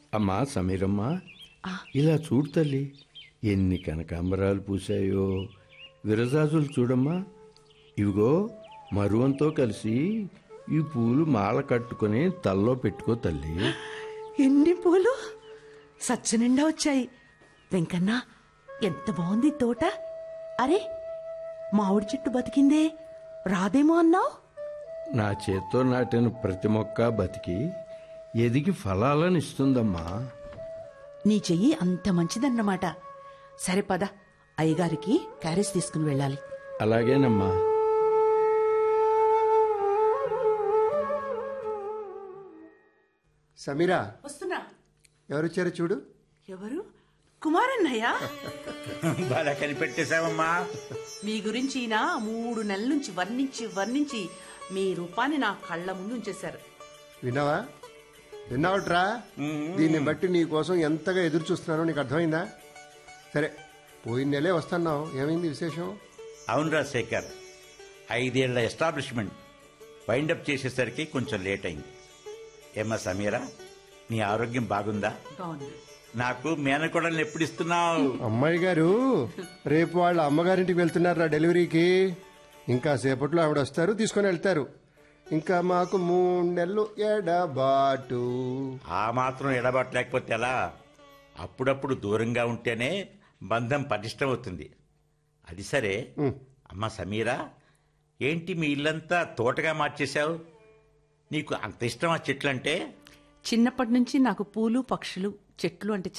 అమ్మా సమీరమ్మ ఇలా చూడు తల్లి ఎన్ని కనకాంబరాలు పూసాయో విరజాజులు చూడమ్మా ఇవిగో మరువంతో కలిసి ఈ పూలు మాల కట్టుకొని తల్లో పెట్టుకో తల్లి ఎన్ని పూలు సచ్చనిండా వచ్చాయి వెంకన్న ఎంత బాగుంది ఈ తోట అరే మామిడి చెట్టు బతికిందే రాదేమో అన్నావు నా చేత్తో నాటిన ప్రతి మొక్క బతికి ఎదిగి ఫలాలను ఇస్తుందమ్మా నీ చెయ్యి అంత మంచిదన్నమాట సరే పద అయ్యగారికి క్యారేజ్ తీసుకుని వెళ్ళాలి అలాగేనమ్మా సమీరా వస్తున్నా ఎవరొచ్చారో చూడు ఎవరు కుమారన్నయ్య బాగా కనిపెట్టేశావమ్మా మీ గురించి ఈయన మూడు నెలల నుంచి వర్ణించి వర్ణించి మీ రూపాన్ని నా కళ్ళ ముందు ఉంచేశారు విన్నావా విన్నావట్రా దీన్ని బట్టి నీ కోసం ఎంతగా ఎదురు చూస్తున్నానో నీకు అర్థమైందా సరే పోయిన నెలే వస్తున్నావు ఏమైంది విశేషం అవునరా శేఖర్ ఐదేళ్ల ఎస్టాబ్లిష్మెంట్ వైండప్ చేసేసరికి కొంచెం లేట్ అయింది ఏమ్మా సమీరా నీ ఆరోగ్యం బాగుందా బాగుంది నాకు మేనకోడల్ని ఎప్పుడు ఇస్తున్నావు అమ్మాయి గారు రేపు వాళ్ళ అమ్మగారింటికి వెళ్తున్నారా డెలివరీకి ఇంకా సేపట్లో ఆవిడ వస్తారు తీసుకొని వెళ్తారు ఇంకా మాకు మూడు నెలలు ఎడబాటు ఆ మాత్రం ఎడబాటు లేకపోతే ఎలా అప్పుడప్పుడు దూరంగా ఉంటేనే బంధం పటిష్టమవుతుంది అది సరే అమ్మ సమీరా ఏంటి మీ ఇల్లంతా తోటగా మార్చేశావు నీకు అంత ఇష్టమా చెట్లంటే చిన్నప్పటి నుంచి నాకు పూలు పక్షులు చెట్లు అంటే